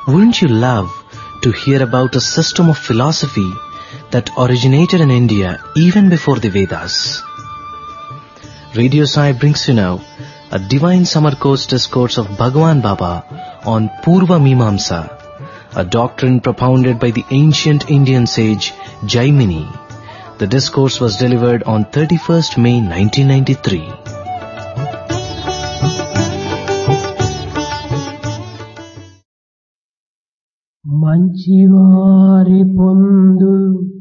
Wouldn't you love to hear about a system of philosophy that originated in India even before the Vedas? Radio Sai brings you now a divine summer course discourse of Bhagwan Baba on Purva Mimamsa, a doctrine propounded by the ancient Indian sage Jaimini. The discourse was delivered on 31st May 1993. మంచివారి పొందు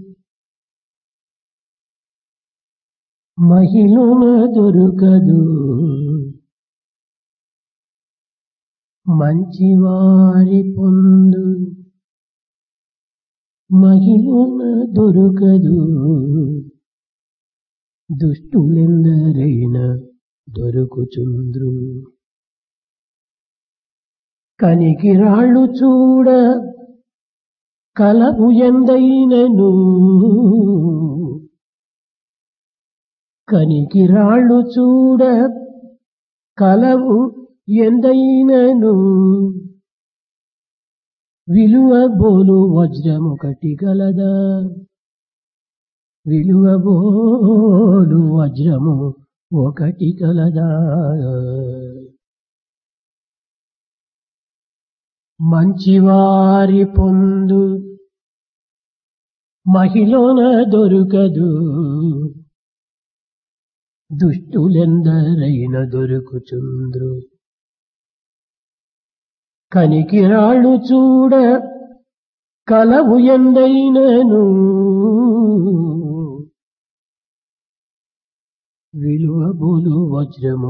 మహిళన దొరకదు మంచివారి పొందు మహిళన దొరకదు దుష్టులెందరైనా దొరుకుచుంద్రు కనికి రాళ్ళు చూడ కలవు ఎందైనను కనికి రాళ్ళు చూడ కలవు ఎందైనను విలువ బోలు వజ్రమొకటి గలదా విలువ బోలు వజ్రము ఒకటి కలదా మంచివారి పొందు మహిళన దొరకదు దుష్టులెందరైన దొరుకుచుంద్రు కనికి రాళ్ళు చూడ కలవు ఎందైనను విలువ బోలు వజ్రము